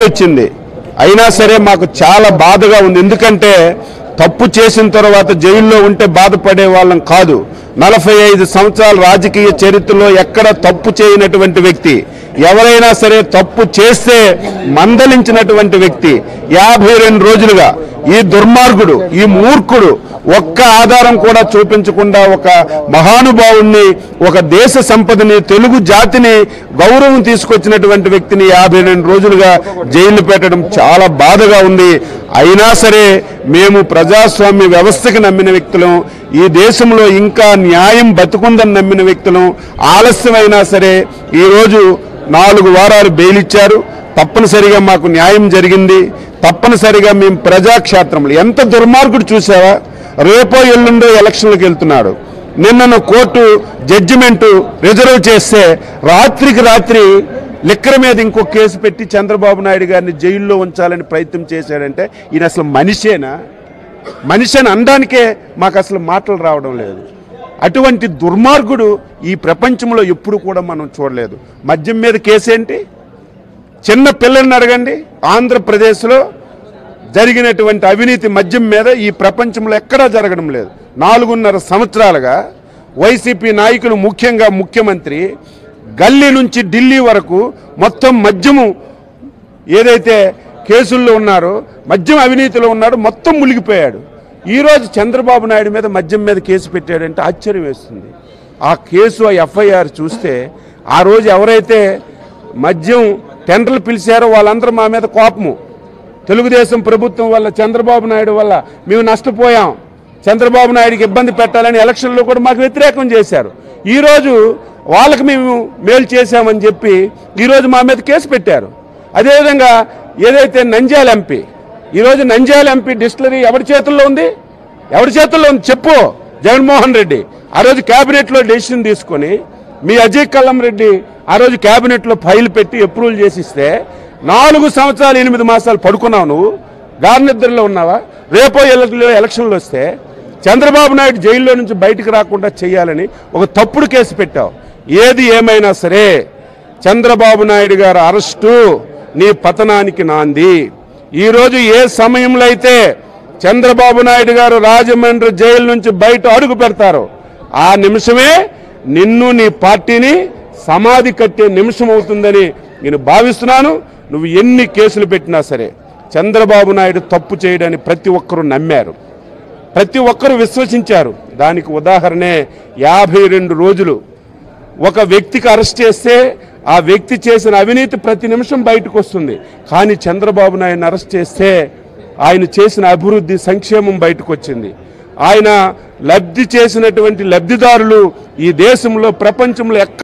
వచ్చింది అయినా సరే మాకు చాలా బాధగా ఉంది ఎందుకంటే తప్పు చేసిన తర్వాత జైల్లో ఉంటే బాధపడే వాళ్ళం కాదు నలభై ఐదు సంవత్సరాల రాజకీయ చరిత్రలో ఎక్కడ తప్పు చేయనటువంటి వ్యక్తి ఎవరైనా సరే తప్పు చేస్తే మందలించినటువంటి వ్యక్తి యాభై రెండు రోజులుగా ఈ దుర్మార్గుడు ఈ మూర్ఖుడు ఒక్క ఆధారం కూడా చూపించకుండా ఒక మహానుభావుణ్ణి ఒక దేశ సంపదని తెలుగు జాతిని గౌరవం తీసుకొచ్చినటువంటి వ్యక్తిని యాభై రెండు రోజులుగా జైలు పెట్టడం చాలా బాధగా ఉంది అయినా సరే మేము ప్రజాస్వామ్య వ్యవస్థకి నమ్మిన వ్యక్తులం ఈ దేశంలో ఇంకా న్యాయం బతుకుందని నమ్మిన వ్యక్తులం ఆలస్యమైనా సరే ఈరోజు నాలుగు వారాలు బెయిల్ ఇచ్చారు తప్పనిసరిగా మాకు న్యాయం జరిగింది తప్పనిసరిగా మేము ప్రజాక్షేత్రంలో ఎంత దుర్మార్గుడు చూసావా రేపో ఎల్లుండో ఎలక్షన్లకు వెళ్తున్నాడు నిన్నను కోర్టు జడ్జిమెంటు రిజర్వ్ చేస్తే రాత్రికి రాత్రి లిక్కర్ మీద ఇంకో కేసు పెట్టి చంద్రబాబు నాయుడు గారిని జైల్లో ఉంచాలని ప్రయత్నం చేశాడంటే ఈయన అసలు మనిషేనా మనిషి అని అనడానికే మాకు అసలు మాటలు రావడం లేదు అటువంటి దుర్మార్గుడు ఈ ప్రపంచంలో ఎప్పుడు కూడా మనం చూడలేదు మద్యం మీద కేసేంటి చిన్న పిల్లల్ని అడగండి ఆంధ్రప్రదేశ్లో జరిగినటువంటి అవినీతి మద్యం మీద ఈ ప్రపంచంలో ఎక్కడా జరగడం లేదు నాలుగున్నర సంవత్సరాలుగా వైసీపీ నాయకులు ముఖ్యంగా ముఖ్యమంత్రి గల్లీ నుంచి ఢిల్లీ వరకు మొత్తం మద్యము ఏదైతే కేసుల్లో ఉన్నారో మద్యం అవినీతిలో ఉన్నాడో మొత్తం మునిగిపోయాడు ఈరోజు చంద్రబాబు నాయుడు మీద మద్యం మీద కేసు పెట్టాడంటే ఆశ్చర్యం వేస్తుంది ఆ కేసు ఆ ఎఫ్ఐఆర్ చూస్తే ఆ రోజు ఎవరైతే మద్యం టెండర్లు పిలిచారో వాళ్ళందరూ మా మీద కోపము తెలుగుదేశం ప్రభుత్వం వల్ల చంద్రబాబు నాయుడు వల్ల మేము నష్టపోయాం చంద్రబాబు నాయుడికి ఇబ్బంది పెట్టాలని ఎలక్షన్లో కూడా మాకు వ్యతిరేకం చేశారు ఈరోజు వాళ్ళకి మేము మేలు చేశామని చెప్పి ఈరోజు మా మీద కేసు పెట్టారు అదేవిధంగా ఏదైతే నంద్యాల ఎంపీ ఈరోజు నంద్యాల ఎంపీ డిస్టిలరీ ఎవరి చేతుల్లో ఉంది ఎవరి చేతుల్లో ఉంది చెప్పు జగన్మోహన్ రెడ్డి ఆ రోజు క్యాబినెట్లో డెసిషన్ తీసుకొని మీ అజయ్ కల్లం రెడ్డి ఆ రోజు క్యాబినెట్లో ఫైల్ పెట్టి అప్రూవల్ చేసి ఇస్తే నాలుగు సంవత్సరాలు ఎనిమిది మాసాలు పడుకున్నావు నువ్వు గార్నిద్దరిలో ఉన్నావా రేపో ఎల్ల- ఎలక్షన్లు వస్తే చంద్రబాబు నాయుడు జైల్లో నుంచి బయటకు రాకుండా చేయాలని ఒక తప్పుడు కేసు పెట్టావు ఏది ఏమైనా సరే చంద్రబాబు నాయుడు గారు అరెస్టు నీ పతనానికి నాంది ఈరోజు ఏ సమయంలో అయితే చంద్రబాబు నాయుడు గారు రాజమండ్రి జైలు నుంచి బయట అడుగు పెడతారో ఆ నిమిషమే నిన్ను నీ పార్టీని సమాధి కట్టే నిమిషం అవుతుందని నేను భావిస్తున్నాను నువ్వు ఎన్ని కేసులు పెట్టినా సరే చంద్రబాబు నాయుడు తప్పు చేయడాన్ని ప్రతి ఒక్కరూ నమ్మారు ప్రతి ఒక్కరూ విశ్వసించారు దానికి ఉదాహరణే యాభై రెండు రోజులు ఒక వ్యక్తికి అరెస్ట్ చేస్తే ఆ వ్యక్తి చేసిన అవినీతి ప్రతి నిమిషం బయటకు వస్తుంది కానీ చంద్రబాబు నాయుడు అరెస్ట్ చేస్తే ఆయన చేసిన అభివృద్ధి సంక్షేమం బయటకు వచ్చింది ఆయన లబ్ధి చేసినటువంటి లబ్ధిదారులు ఈ దేశంలో ప్రపంచంలో ఎక్క